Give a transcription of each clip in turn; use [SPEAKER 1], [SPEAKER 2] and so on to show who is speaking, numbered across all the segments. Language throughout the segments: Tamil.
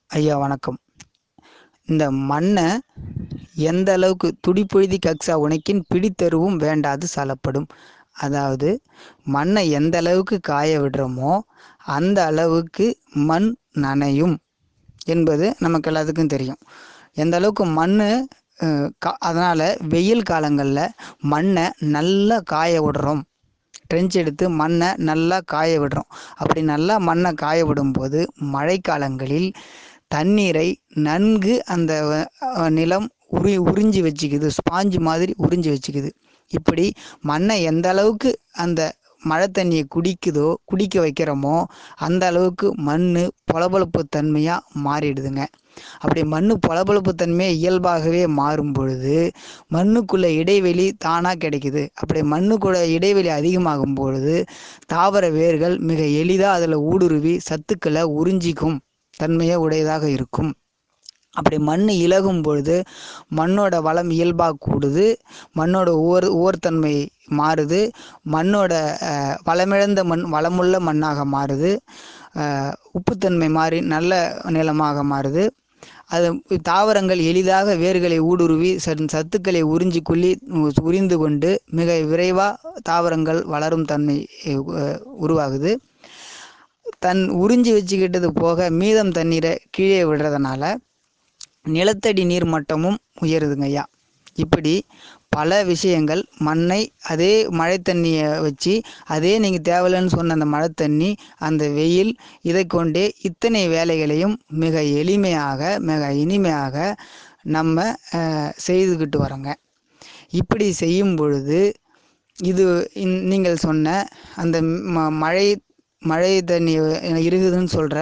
[SPEAKER 1] ஐயா வணக்கம் இந்த மண்ணை எந்த அளவுக்கு துடிப்பொழுதி கக்ஸா உனக்கின் பிடித்தருவும் வேண்டாது சலப்படும் அதாவது மண்ணை எந்த அளவுக்கு காய விடுறோமோ அந்த அளவுக்கு மண் நனையும் என்பது நமக்கு எல்லாத்துக்கும் தெரியும் எந்த அளவுக்கு மண் அதனால் வெயில் காலங்களில் மண்ணை நல்லா காய விடுறோம் ட்ரென்ச் எடுத்து மண்ணை நல்லா காய விடுறோம் அப்படி நல்லா மண்ணை காய விடும்போது மழைக்காலங்களில் தண்ணீரை நன்கு அந்த அஹ், நிலம் உரி உறிஞ்சி வச்சுக்குது ஸ்பாஞ்சு மாதிரி உறிஞ்சி வச்சுக்குது இப்படி மண்ணை எந்த அளவுக்கு அந்த மழை தண்ணியை குடிக்குதோ குடிக்க வைக்கிறோமோ அந்த அளவுக்கு மண் பொலபொலப்பு தன்மையாக மாறிடுதுங்க அப்படி மண் பொலபொலப்பு தன்மையை இயல்பாகவே மாறும் பொழுது மண்ணுக்குள்ள இடைவெளி தானாக கிடைக்குது அப்படி மண்ணுக்குள்ள இடைவெளி அதிகமாகும் பொழுது தாவர வேர்கள் மிக எளிதாக அதில் ஊடுருவி சத்துக்களை உறிஞ்சிக்கும் தன்மையை உடையதாக இருக்கும் அப்படி மண் இலகும் பொழுது மண்ணோட வளம் இயல்பாக கூடுது மண்ணோட உவர் உவர்த்தன்மை மாறுது மண்ணோட அஹ், வளமிழந்த மண் வளமுள்ள மண்ணாக மாறுது அஹ், உப்புத்தன்மை மாறி நல்ல நிலமாக மாறுது அது தாவரங்கள் எளிதாக வேர்களை ஊடுருவி சன் சத்துக்களை உறிஞ்சி கொள்ளி உ- உறிந்து கொண்டு மிக விரைவாக தாவரங்கள் வளரும் தன்மை அஹ், உருவாகுது தன் உறிஞ்சி வச்சுக்கிட்டது போக மீதம் தண்ணீரை கீழே விடுறதுனால நிலத்தடி நீர் மட்டமும் உயருதுங்க ஐயா இப்படி பல விஷயங்கள் மண்ணை அதே மழை தண்ணியை வச்சு அதே நீங்கள் தேவையில்லைன்னு சொன்ன அந்த மழை தண்ணி அந்த வெயில் இதை கொண்டே இத்தனை வேலைகளையும் மிக எளிமையாக மிக இனிமையாக நம்ம அஹ், செய்துக்கிட்டு வரோங்க இப்படி செய்யும் பொழுது இது இந்- நீங்கள் சொன்ன அந்த ம- மழை மழை தண்ணி இருக்குதுன்னு சொல்கிற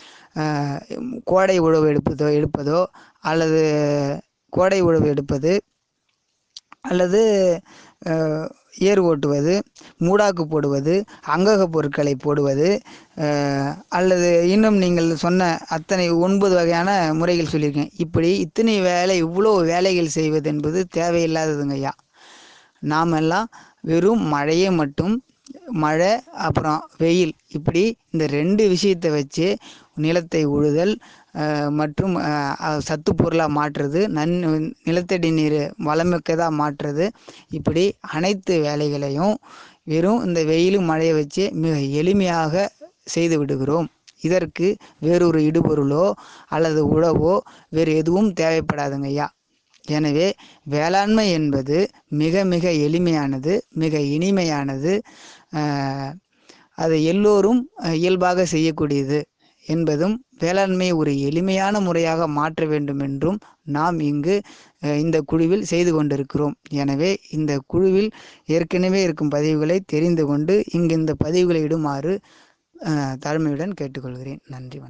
[SPEAKER 1] கோடை உழவு எடுப்பதோ எடுப்பதோ அல்லது கோடை உழவு எடுப்பது அல்லது அஹ், ஏர் ஓட்டுவது மூடாக்கு போடுவது அங்கக பொருட்களை போடுவது அஹ், அல்லது இன்னும் நீங்கள் சொன்ன அத்தனை ஒன்பது வகையான முறைகள் சொல்லியிருக்கேன் இப்படி இத்தனை வேலை இவ்வளோ வேலைகள் செய்வது என்பது தேவையில்லாததுங்க ஐயா நாம் எல்லாம் வெறும் மழையை மட்டும் மழை அப்புறம் வெயில் இப்படி இந்த ரெண்டு விஷயத்தை வச்சு நிலத்தை உழுதல் அஹ், மற்றும் அஹ், அஹ், சத்து பொருளாக மாற்றுறது நன் நிலத்தடி நீர் வளமிக்கதாக மாற்றுறது இப்படி அனைத்து வேலைகளையும் வெறும் இந்த வெயிலும் மழையை வச்சு மிக எளிமையாக செய்து விடுகிறோம் இதற்கு வேறொரு இடுபொருளோ அல்லது உழவோ வேறு எதுவும் தேவைப்படாதுங்க ஐயா எனவே வேளாண்மை என்பது மிக மிக எளிமையானது மிக இனிமையானது ஆஹ், அது எல்லோரும் அஹ், இயல்பாக செய்யக்கூடியது என்பதும் வேளாண்மையை ஒரு எளிமையான முறையாக மாற்ற வேண்டும் என்றும் நாம் இங்கு அஹ், இந்த குழுவில் செய்து கொண்டிருக்கிறோம் எனவே இந்த குழுவில் ஏற்கனவே இருக்கும் பதிவுகளை தெரிந்து கொண்டு இங்கு இந்த பதிவுகளை இடுமாறு அஹ், தாழ்மையுடன் கேட்டுக்கொள்கிறேன் நன்றி வணக்கம்